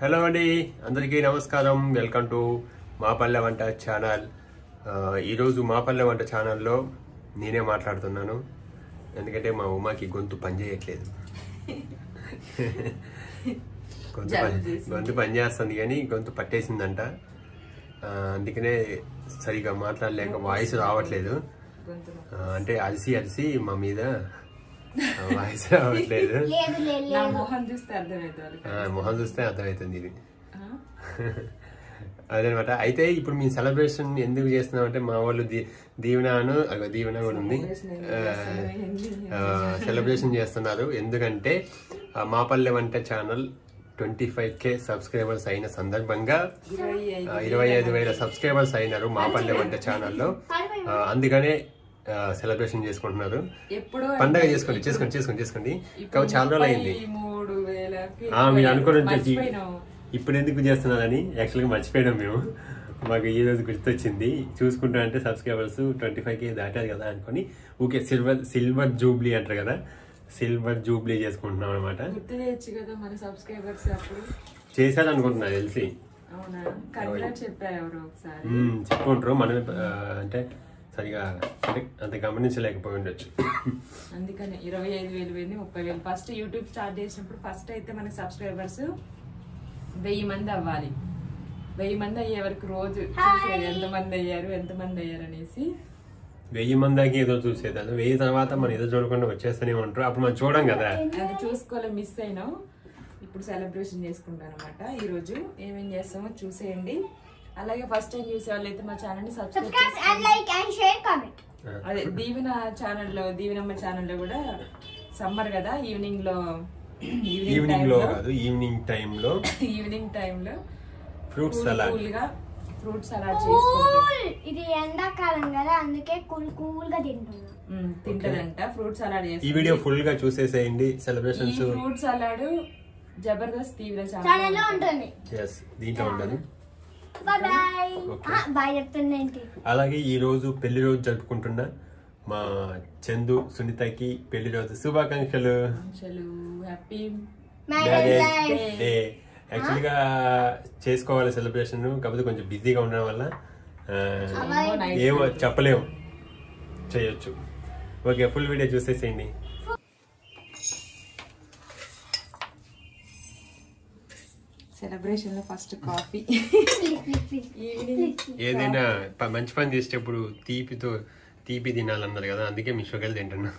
Hello అండి అందరికీ నమస్కారం వెల్కమ్ టు మా పల్లె వంట ఛానల్ ఆ, ఈరోజు మా పల్లె వంట ఛానల్లో నేనే మాట్లాడుతున్నాను ఎందుకంటే మా ఉమాకి గొంతు పనిచేయట్లేదు గొంతు పని గొంతు పని చేస్తుంది కానీ గొంతు పట్టేసిందంట ఆ, అందుకనే సరిగా మాట్లాడలేక వాయిస్ రావట్లేదు ఆ, అంటే అలసి అలసి మా మీద ఆ, వాయిస్ రావట్లేదు లేదు లేదు నా మొహం చూస్తే అర్థమవుతుంది వాళ్ళకి. ఆ, మొహం చూస్తే అర్థమవుతుంది ఇది ఆ? అదనమాట అయితే ఇప్పుడు మీ సెలబ్రేషన్ ఎందుకు చేస్తున్నాం అంటే మా వాళ్ళు దీ దీవెనను అగో దీవెన కూడా ఉంది సెలబ్రేషన్ చేస్తున్నారు ఎందుకంటే ఆ, మా పల్లె వంట channel twenty five K subscribers అయిన సందర్భంగా ఇరవై ఐదు ఆ, ఇరవై ఐదు వేల సబ్స్క్రైబర్స్ అయినారు మా పల్లె వంట ఛానల్లో ఆ, అందుకనే సెలబ్రేషన్ చేసుకుంటున్నారు ఎప్పుడో పండగ చేసుకోండి చేసుకోండి చేసుకోండి చేసుకోండి ఇంకా చాలా రోజులు అయింది ఈ మూడు వేలకి ఆ, మీరు అనుకోని ఉంటుంది మర్చిపోయినాము. ఇప్పుడు ఎందుకు చేస్తున్నారని యాక్చువల్గా మర్చిపోయాం మేము మాకు ఈ రోజు గుర్తొచ్చింది చూసుకుంటా అంటే సబ్స్క్రైబర్స్ ట్వంటీ ఫైవ్ కే దాటారు కదా అనుకొని ఊకే సిల్వర్ సిల్వర్ జూబ్లీ అంటారు కదా సిల్వర్ జూబ్లీ చేసుకుంటున్నాం అనమాట గుర్తు చేయొచ్చు కదా మన సబ్స్క్రైబర్స్ అప్పుడు చేశారు అనుకుంటున్నా తెలిసి అవునా కన్నడ చెప్పారు ఎవరు ఒకసారి మ్మ్, చెప్పుకుంటారు మనం ఆ, అంటే సరిగా అంటే అంత గమనించలేకపోయి ఉండొచ్చు అందుకని ఇరవై ఐదు వేలు పోయింది ముప్పై వేలు ఫస్ట్ యూట్యూబ్ స్టార్ట్ చేసినప్పుడు ఫస్ట్ అయితే మన సబ్స్క్రైబర్స్ వెయ్యి మంది అవ్వాలి వెయ్యి మంది అయ్యే వరకు రోజు చూసేది ఎంత మంది అయ్యారు ఎంత మంది అయ్యారు అనేసి వెయ్యి మందికి ఏదో చూసేదాన్ని వెయ్యి తర్వాత మనం ఏదో చూడకుండా వచ్చేస్తూనే ఉంటారు అప్పుడు మనం చూడం కదా అది చూసుకోలే మిస్ అయినాం ఇప్పుడు సెలబ్రేషన్ చేసుకుంటాను అనమాట ఈ రోజు ఏమేం చేస్తామో చూసేయండి అలాగే ఫస్ట్ టైం చూసే వాళ్ళైతే మా ఛానల్ ని subscribe subscribe and like and share comment అదే దీవెన ఛానల్లో దీవెనమ్మ ఛానల్లో కూడా సమ్మర్ కదా ఈవినింగ్ లో ఈవినింగ్ లో కాదు ఈవినింగ్ టైంలో ఈవినింగ్ టైంలో ఫ్రూట్ సలాడ్ కూల్ గా ఫ్రూట్ సలాడ్ చేసుకుంటాం కూల్ ఇది ఎండాకాలం కదా అందుకే కూల్ కూల్ గా తింటున్నాం ఉమ్, తింటదంట ఫ్రూట్ సలాడ్ ఈ చేసి వీడియో ఫుల్ గా చూసేసేయండి ఈ సెలబ్రేషన్స్ ఫ్రూట్ సలాడ్ జబర్దస్త్ తీవ్ర ఛానల్ లో ఉంటుంది ఎస్ దీంట్లో ఉండదు బాయ్ బాయ్ Okay. బాయ్ చెప్తుందేంటి అలాగే ఈ రోజు పెళ్లి రోజు జరుపుకుంటున్న మా చందు సునీతకి పెళ్లి రోజు శుభాకాంక్షలు అసలు happy marriage marriage life day actual గా చేసుకోవాలి సెలబ్రేషన్ కాకపోతే కొంచెం బిజీగా ఉండడం వల్ల ఆ, ఏమో చెప్పలేము చేయొచ్చు ఓకే ఫుల్ వీడియో చూసేసేయండి సెలబ్రేషన్ లో ఫస్ట్ కాఫీ ఈవినింగ్ ఏదైనా ప- మంచి పని చేసేటప్పుడు తీపితో తీపి తినాలన్నారు కదా అందుకే మీ షుగర్ తింటున్నా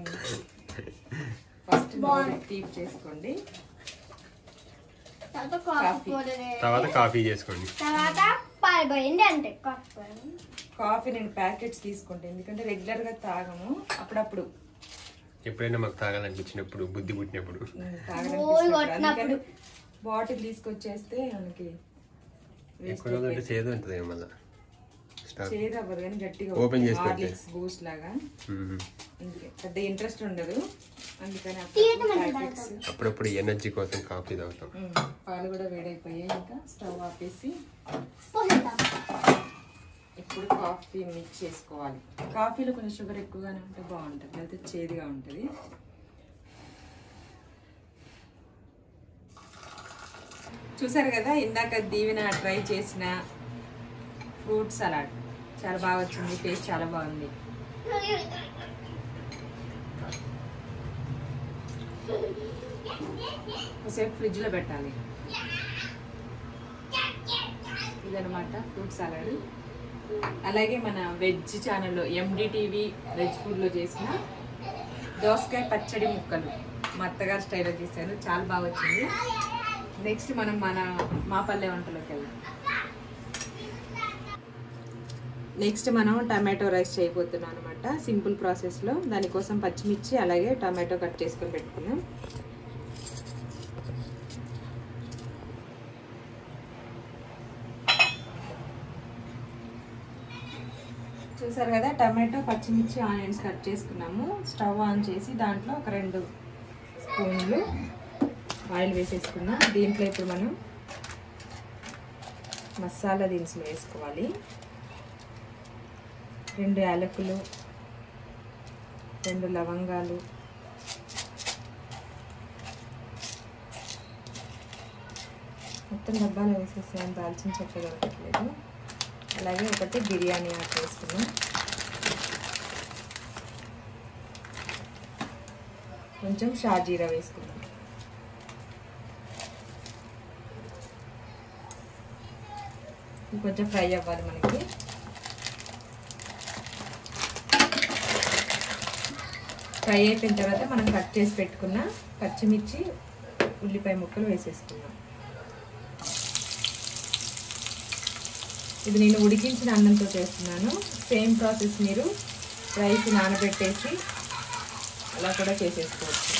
ఫస్ట్ తీపి చేసుకోండి తర్వాత కాఫీ పౌడర్ తర్వాత కాఫీ చేసుకోండి తర్వాత పాలు పోయింది అంతే కాఫీ పౌడర్ కాఫీ నేను ప్యాకెట్స్ తీసుకుంటాను ఎందుకంటే రెగ్యులర్ గా తాగము అప్పుడప్పుడు ఎప్పుడైనా మాకు తాగాలనిపించినప్పుడు బుద్ధి పుట్టినప్పుడు ఉమ్, ఓయ్ తాగడానికి కొట్టినప్పుడు. బాటిల్ తీసుకొచ్చేస్తే మనకి ఎక్కువ రోజులంటే చేదు ఉంటుంది మళ్ళీ స్టాక్ చేదు అవ్వదు కానీ గట్టిగా Open చేసి పెడితే. బూస్ట్ లాగా మ్మ్. ఇందుకే పెద్ద ఇంట్రెస్ట్ ఉండదు అందుకని తీయటం అప్పుడప్పుడు అంటే ప్యాకెట్స్ అప్పుడప్పుడు ఎనర్జీ కోసం కాఫీ తాగుతాం ఉమ్, పాలు కూడా వేడైపోయాయి ఇంకా స్టవ్ ఆపేసి పోసేద్దాం ఇప్పుడు కాఫీ మిక్స్ చేసుకోవాలి కాఫీలో కొంచెం షుగర్ ఎక్కువగానే ఉంటే బాగుంటుంది లేకపోతే చేదుగా ఉంటుంది చూసారు కదా ఇందాక దీవెన ట్రై చేసిన ఫ్రూట్ సలాడ్ చాలా బాగా వచ్చింది టేస్ట్ చాలా బాగుంది కాసేపు ఫ్రిడ్జ్లో పెట్టాలి ఇదనమాట ఫ్రూట్ సలాడ్ అలాగే మన వెజ్ ఛానల్లో ఎండిటీవీ వెజ్ ఫుడ్లో చేసిన దోసకాయ పచ్చడి ముక్కలు మా అత్తగారు స్టైల్లో చేశారు చాలా బాగా వచ్చింది నెక్స్ట్ మనం మన మా పల్లె వంటలోకి వెళ్దాం నెక్స్ట్ మనం టమాటో రైస్ చేయబోతున్నాం అనమాట సింపుల్ ప్రాసెస్లో దానికోసం పచ్చిమిర్చి అలాగే టమాటో కట్ చేసుకొని పెట్టుకున్నాం చూసారు కదా టమాటో పచ్చిమిర్చి ఆనియన్స్ కట్ చేసుకున్నాము స్టవ్ ఆన్ చేసి దాంట్లో ఒక రెండు స్పూన్లు ఆయిల్ వేసేసుకున్నాం దీంట్లో ఇప్పుడు మనం మసాలా దినుసులు వేసుకోవాలి రెండు యాలకులు రెండు లవంగాలు మొత్తం డబ్బాలో వేసేసాను దాల్చిన చెక్క దొరకట్లేదు అలాగే ఒకటి బిర్యానీ ఆకు వేసుకున్నాం కొంచెం షాజీరా వేసుకున్నాం ఇది కొంచెం ఫ్రై అవ్వాలి మనకి ఫ్రై అయిపోయిన తర్వాత మనం కట్ చేసి పెట్టుకున్న పచ్చిమిర్చి ఉల్లిపాయ ముక్కలు వేసేసుకున్నాం ఇది నేను ఉడికించిన అన్నంతో చేస్తున్నాను సేమ్ ప్రాసెస్ మీరు రైస్ నానబెట్టేసి అలా కూడా చేసేసుకోవచ్చు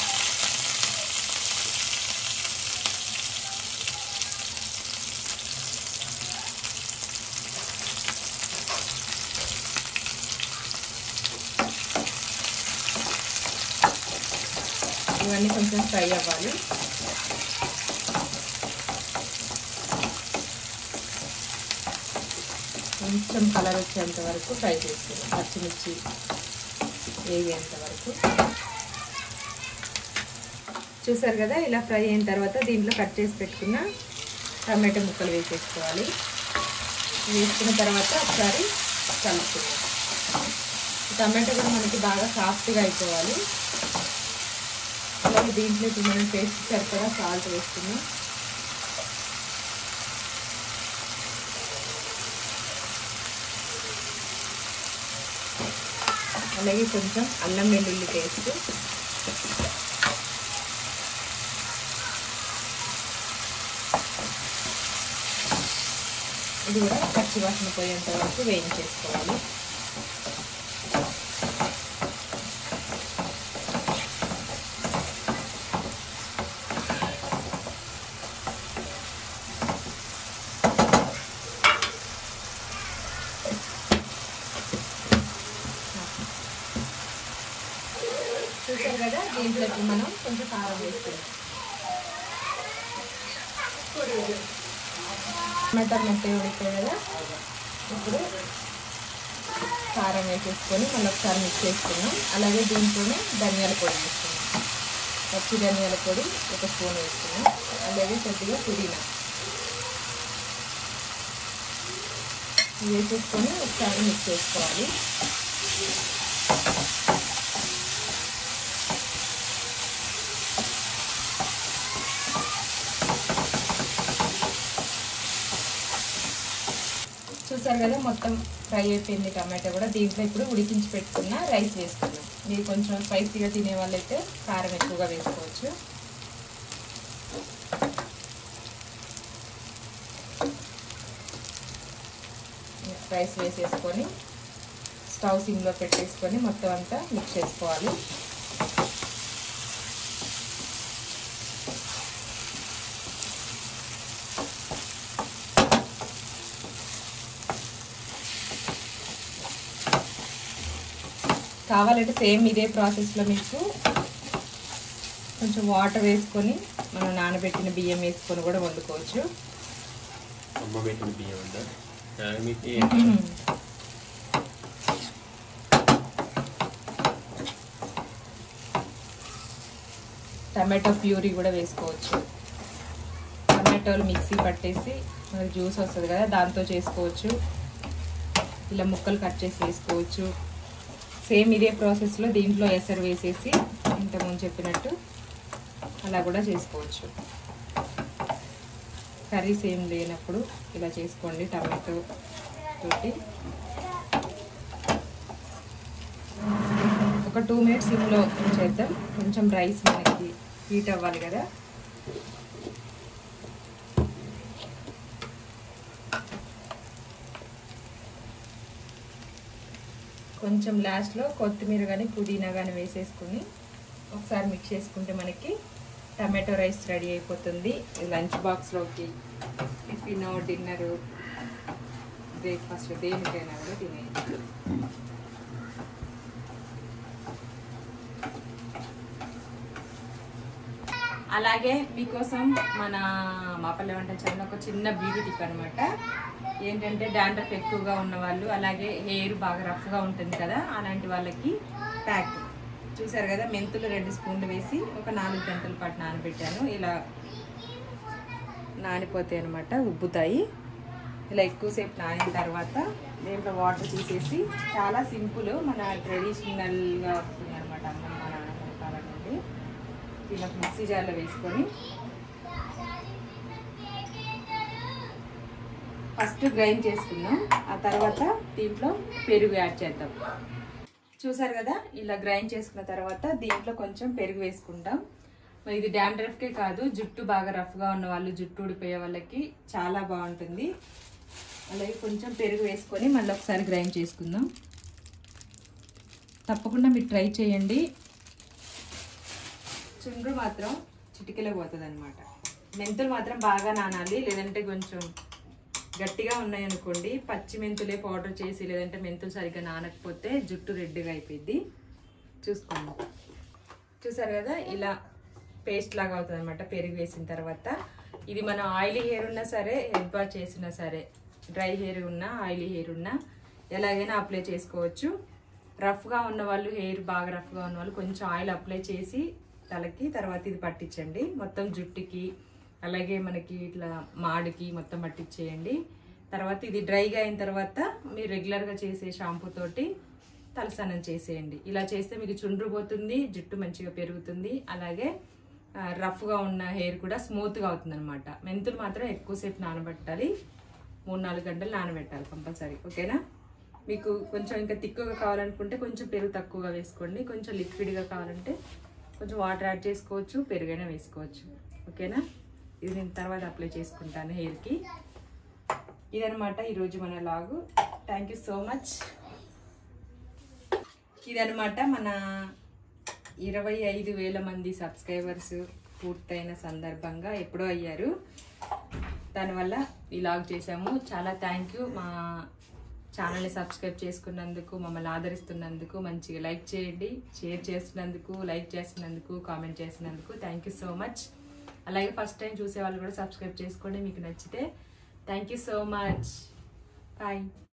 ఇవన్నీ కొంచెం ఫ్రై అవ్వాలి కొంచెం కలర్ వచ్చేంత వరకు ఫ్రై చేసుకున్నాం పచ్చిమిర్చి వేగేంత వరకు చూసారు కదా ఇలా ఫ్రై అయిన తర్వాత దీంట్లో కట్ చేసి పెట్టుకున్న టమాటో ముక్కలు వేసేసుకోవాలి వేసుకున్న తర్వాత ఒకసారి కలుపుకుందాం టమాటో కూడా మనకి బాగా సాఫ్ట్గా అయిపోవాలి అలాగే దీంట్లో ఇప్పుడు మనం టేస్ట్ సరిపడా సాల్ట్ వేస్తున్నాం అలాగే కొంచెం అల్లం వెల్లుల్లి పేస్ట్ ఇది కూడా పచ్చి వాసన పోయేంత వరకు వేయించేసుకోవాలి చూసారు కదా దీంట్లోకి మనం కొంచెం కారం వేసుకుందాం టమాటాలు మెత్తగా ఉడికాయి కదా ఇప్పుడు కారం వేసేసుకొని మళ్ళీ ఒకసారి మిక్స్ చేసుకున్నాం అలాగే దీంట్లోనే ధనియాల పొడి వేసుకున్నాం పచ్చి ధనియాల పొడి ఒక స్పూన్ వేసుకున్నాం అలాగే కొద్దిగా పుదీనా ఇవి వేసేసుకొని ఒకసారి మిక్స్ చేసుకోవాలి చూసారు కదా మొత్తం ఫ్రై అయిపోయింది టమాటా కూడా దీంట్లో ఇప్పుడు ఉడికించి పెట్టుకున్న రైస్ వేసుకున్నాం మీరు కొంచెం స్పైసీగా తినే వాళ్ళైతే కారం ఎక్కువగా వేసుకోవచ్చు రైస్ వేసేసుకొని స్టవ్ సిమ్లో పెట్టేసుకొని మొత్తం అంతా మిక్స్ చేసుకోవాలి కావాలంటే సేమ్ ఇదే ప్రాసెస్లో మీకు కొంచెం వాటర్ వేసుకొని మనం నానబెట్టిన బియ్యం వేసుకొని కూడా వండుకోవచ్చు అమ్మ పెట్టిన బియ్యం అంట మీకు టమాటో ప్యూరీ కూడా వేసుకోవచ్చు టమాటోలు మిక్సీ పట్టేసి మనకి జ్యూస్ వస్తుంది కదా దాంతో చేసుకోవచ్చు ఇలా ముక్కలు కట్ చేసి వేసుకోవచ్చు సేమ్ ఇదే ప్రాసెస్లో దీంట్లో ఎసరు వేసేసి ఇంతకుముందు చెప్పినట్టు అలా కూడా చేసుకోవచ్చు కర్రీస్ ఏం లేనప్పుడు ఇలా చేసుకోండి టమాటో తోటి ఒక టూ మినిట్స్ ఇంట్లో చేద్దాం కొంచెం రైస్ మనకి హీట్ అవ్వాలి కదా కొంచెం లాస్ట్లో కొత్తిమీర కానీ పుదీనా కానీ వేసేసుకుని ఒకసారి మిక్స్ చేసుకుంటే మనకి టమాటో రైస్ రెడీ అయిపోతుంది లంచ్ బాక్స్లోకి టిఫిన్ డిన్నర్ బ్రేక్ఫాస్ట్ దేనికైనా కూడా తినేయచ్చు అలాగే మీకోసం మన మాపల్లె వంట ఛానల్ ఒక చిన్న బ్యూటీ టిప్ అనమాట ఏంటంటే డాండ్రఫ్ ఎక్కువగా ఉన్న వాళ్ళు అలాగే హెయిర్ బాగా రఫ్గా ఉంటుంది కదా అలాంటి వాళ్ళకి ప్యాక్ చూసారు కదా మెంతులు రెండు స్పూన్లు వేసి ఒక నాలుగు గంటల పాటు నానబెట్టాను ఇలా నానిపోతాయి అనమాట ఉబ్బుతాయి ఇలా ఎక్కువసేపు నానిన తర్వాత దీంట్లో వాటర్ తీసేసి చాలా సింపుల్ మన ట్రెడిషనల్గా వస్తుంది అనమాట అమ్మ మన కాలం నుండి ఇలా మిక్సీ జార్లో వేసుకొని ఫస్ట్ గ్రైండ్ చేసుకుందాం ఆ తర్వాత దీంట్లో పెరుగు యాడ్ చేద్దాం చూసారు కదా ఇలా గ్రైండ్ చేసుకున్న తర్వాత దీంట్లో కొంచెం పెరుగు వేసుకుంటాం మరి ఇది డాండ్రఫ్కే కాదు జుట్టు బాగా రఫ్గా ఉన్న వాళ్ళు జుట్టు ఊడిపోయే వాళ్ళకి చాలా బాగుంటుంది అలాగే కొంచెం పెరుగు వేసుకొని మళ్ళీ ఒకసారి గ్రైండ్ చేసుకుందాం తప్పకుండా మీరు ట్రై చేయండి చుండ్రు మాత్రం చిటికెలో పోతుంది అనమాట మెంతులు మాత్రం బాగా నానాలి లేదంటే కొంచెం గట్టిగా ఉన్నాయనుకోండి పచ్చి మెంతులే పౌడర్ చేసి లేదంటే మెంతులు సరిగ్గా నానకపోతే జుట్టు రెడ్డిగా అయిపోయింది చూసుకోండి చూసారు కదా ఇలా పేస్ట్ లాగా అవుతుంది అనమాట పెరుగు వేసిన తర్వాత ఇది మనం ఆయిలీ హెయిర్ ఉన్నా సరే హెడ్ బాత్ చేసినా సరే డ్రై హెయిర్ ఉన్నా ఆయిలీ హెయిర్ ఉన్నా ఎలాగైనా అప్లై చేసుకోవచ్చు రఫ్గా ఉన్న వాళ్ళు హెయిర్ బాగా రఫ్గా ఉన్న వాళ్ళు కొంచెం ఆయిల్ అప్లై చేసి తలకి తర్వాత ఇది పట్టించండి మొత్తం జుట్టుకి అలాగే మనకి ఇట్లా మాడికి మొత్తం పట్టించేయండి తర్వాత ఇది డ్రైగా అయిన తర్వాత మీరు రెగ్యులర్గా చేసే షాంపూ తోటి తలస్నానం చేసేయండి ఇలా చేస్తే మీకు చుండ్రు పోతుంది జుట్టు మంచిగా పెరుగుతుంది అలాగే ఆ, రఫ్గా ఉన్న హెయిర్ కూడా స్మూత్గా అవుతుంది అనమాట మెంతులు మాత్రం ఎక్కువసేపు నానబెట్టాలి మూడు నాలుగు గంటలు నానబెట్టాలి కంపల్సరీ ఓకేనా మీకు కొంచెం ఇంకా తిక్కుగా కావాలనుకుంటే కొంచెం పెరుగు తక్కువగా వేసుకోండి కొంచెం లిక్విడ్గా కావాలంటే కొంచెం వాటర్ యాడ్ చేసుకోవచ్చు పెరుగైనా వేసుకోవచ్చు ఓకేనా ఇది నేను తర్వాత అప్లై చేసుకుంటాను హెయిర్కి ఇదనమాట ఈరోజు మన లాగు థ్యాంక్ యూ సో మచ్ ఇదనమాట మన ఇరవై ఐదు వేల మంది సబ్స్క్రైబర్స్ పూర్తయిన సందర్భంగా ఎప్పుడో అయ్యారు దానివల్ల ఈ లాగ్ చేసాము చాలా థ్యాంక్ యూ మా ఛానల్ని సబ్స్క్రైబ్ చేసుకున్నందుకు మమ్మల్ని ఆదరిస్తున్నందుకు మంచిగా లైక్ చేయండి షేర్ చేస్తున్నందుకు లైక్ చేస్తున్నందుకు కామెంట్ చేసినందుకు థ్యాంక్ యూ సో మచ్ అలాగే ఫస్ట్ టైం చూసే వాళ్ళు కూడా సబ్స్క్రైబ్ చేసుకోండి మీకు నచ్చితే thank you so much bye